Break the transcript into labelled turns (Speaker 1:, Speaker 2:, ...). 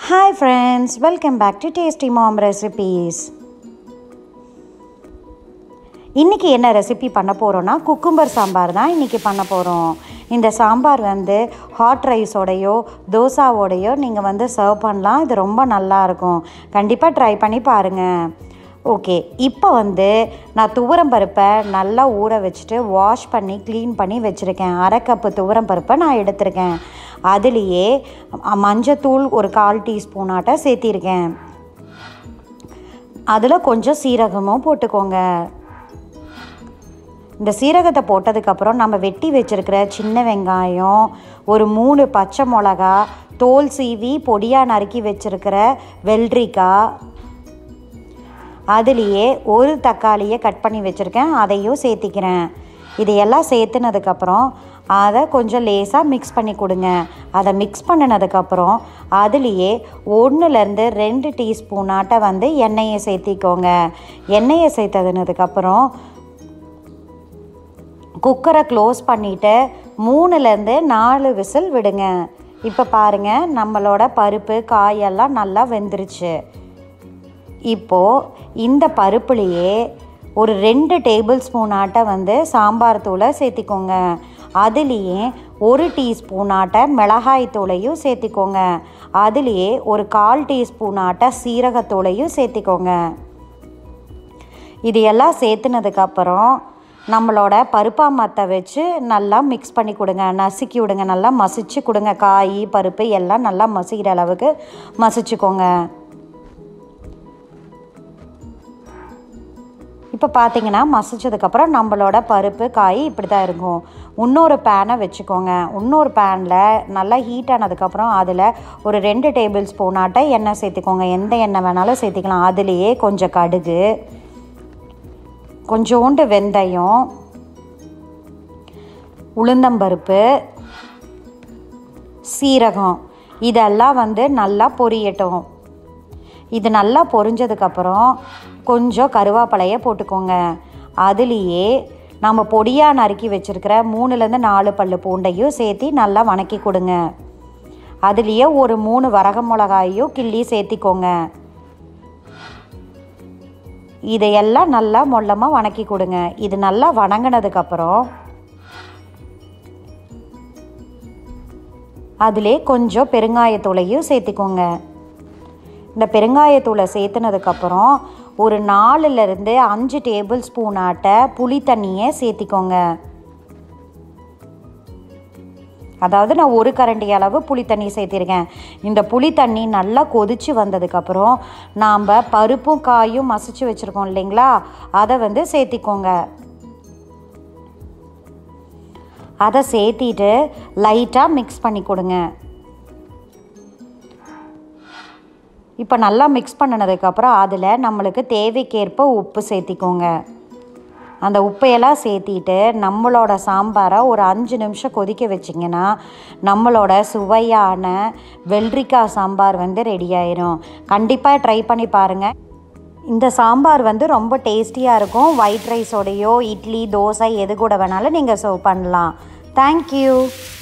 Speaker 1: hi friends welcome back to tasty mom recipes இன்றைக்கி என்ன recipe பண்ண போகிறோன்னா குக்கும்பர் சாம்பார் தான் இன்றைக்கி பண்ண போகிறோம் இந்த சாம்பார் வந்து ஹாட் ரைஸோடையோ தோசாவோடையோ நீங்கள் வந்து சர்வ் பண்ணலாம் இது ரொம்ப நல்லாயிருக்கும் கண்டிப்பாக ட்ரை பண்ணி பாருங்கள் ஓகே இப்போ வந்து நான் துவரம் பருப்பை நல்லா ஊற வச்சுட்டு வாஷ் பண்ணி க்ளீன் பண்ணி வச்சுருக்கேன் அரை கப்பு துவரம் பருப்பை நான் எடுத்திருக்கேன் அதுலேயே மஞ்சத்தூள் ஒரு கால் டீஸ்பூனாட்ட சேர்த்திருக்கேன் அதில் கொஞ்சம் சீரகமும் போட்டுக்கோங்க இந்த சீரகத்தை போட்டதுக்கப்புறம் நம்ம வெட்டி வச்சுருக்கிற சின்ன வெங்காயம் ஒரு மூணு பச்சை மிளகா தோல் சீவி பொடியாக நறுக்கி வச்சுருக்கிற வெள்ளரிக்காய் அதுலேயே ஒரு தக்காளியை கட் பண்ணி வச்சுருக்கேன் அதையும் சேர்த்திக்கிறேன் இதையெல்லாம் சேர்த்துனதுக்கப்புறம் அதை கொஞ்சம் லேசாக மிக்ஸ் பண்ணி கொடுங்க அதை மிக்ஸ் பண்ணினதுக்கப்புறம் அதுலேயே ஒன்றுலேருந்து ரெண்டு டீஸ்பூனாட்ட வந்து எண்ணெயை சேர்த்திக்கோங்க எண்ணெயை சேர்த்ததுனதுக்கப்புறம் குக்கரை க்ளோஸ் பண்ணிவிட்டு மூணுலேருந்து நாலு விசில் விடுங்க இப்போ பாருங்கள் நம்மளோட பருப்பு காயெல்லாம் நல்லா வெந்துருச்சு இப்போது இந்த பருப்புலேயே ஒரு ரெண்டு டேபிள் ஸ்பூன் ஆட்டை வந்து சாம்பார் தூளை சேர்த்திக்கோங்க அதுலேயே ஒரு டீஸ்பூன் ஆட்டை மிளகாய் தூளையும் சேர்த்திக்கோங்க அதுலேயே ஒரு கால் டீஸ்பூன் ஆட்டை சீரகத்தூளையும் சேர்த்திக்கோங்க இது எல்லாம் சேர்த்துனதுக்கப்புறம் நம்மளோட பருப்பாமத்தை வச்சு நல்லா மிக்ஸ் பண்ணி கொடுங்க நசுக்கி விடுங்க நல்லா மசிச்சு கொடுங்க காய் பருப்பு எல்லாம் நல்லா மசிக்கிற அளவுக்கு மசிச்சுக்கோங்க இப்போ பார்த்தீங்கன்னா மசிச்சதுக்கப்புறம் நம்மளோட பருப்பு காய் இப்படி தான் இருக்கும் இன்னொரு பேனை வச்சுக்கோங்க இன்னொரு பேனில் நல்லா ஹீட் ஆனதுக்கப்புறம் அதில் ஒரு ரெண்டு டேபிள் ஸ்பூனாட்ட எண்ணெய் சேர்த்துக்கோங்க எந்த எண்ணெய் வேணாலும் சேர்த்திக்கலாம் அதுலேயே கொஞ்சம் கடுகு கொஞ்சோண்டு வெந்தயம் உளுந்தம்பருப்பு சீரகம் இதெல்லாம் வந்து நல்லா பொரியட்டும் இது நல்லா பொரிஞ்சதுக்கப்புறம் கொஞ்சம் கருவேப்பிலையை போட்டுக்கோங்க அதுலேயே நம்ம பொடியாக நறுக்கி வச்சுருக்கிற மூணுலேருந்து நாலு பல் பூண்டையும் சேர்த்து நல்லா வணக்கி கொடுங்க அதுலேயே ஒரு மூணு வரக மிளகாயும் கிள்ளி சேர்த்திக்கோங்க இதையெல்லாம் நல்லா மொல்லமாக வணக்கி கொடுங்க இது நல்லா வணங்கினதுக்கப்புறம் அதிலே கொஞ்சம் பெருங்காயத்தூளையும் சேர்த்திக்கோங்க இந்த பெருங்காயத்தூளை சேர்த்துனதுக்கப்புறம் ஒரு நாலுலேருந்து அஞ்சு டேபிள் ஸ்பூன் ஆட்ட புளி தண்ணியை சேர்த்திக்கோங்க அதாவது நான் ஒரு கரண்டி அளவு புளி தண்ணி சேர்த்திருக்கேன் இந்த புளி தண்ணி நல்லா கொதித்து வந்ததுக்கப்புறம் நாம் பருப்பும் காயும் மசிச்சு வச்சுருக்கோம் இல்லைங்களா அதை வந்து சேர்த்திக்கோங்க அதை சேர்த்திட்டு லைட்டாக மிக்ஸ் பண்ணி கொடுங்க இப்போ நல்லா மிக்ஸ் பண்ணினதுக்கப்புறம் அதில் நம்மளுக்கு தேவைக்கேற்ப உப்பு சேர்த்திக்கோங்க அந்த உப்பையெல்லாம் சேர்த்திட்டு நம்மளோட சாம்பாரை ஒரு அஞ்சு நிமிஷம் கொதிக்க வச்சிங்கன்னா நம்மளோட சுவையான வெள்ளரிக்காய் சாம்பார் வந்து ரெடி ஆயிரும் கண்டிப்பாக ட்ரை பண்ணி பாருங்கள் இந்த சாம்பார் வந்து ரொம்ப டேஸ்டியாக இருக்கும் ஒயிட் ரைஸோடையோ இட்லி தோசை எது கூட வேணாலும் நீங்கள் சர்வ் பண்ணலாம் தேங்க்யூ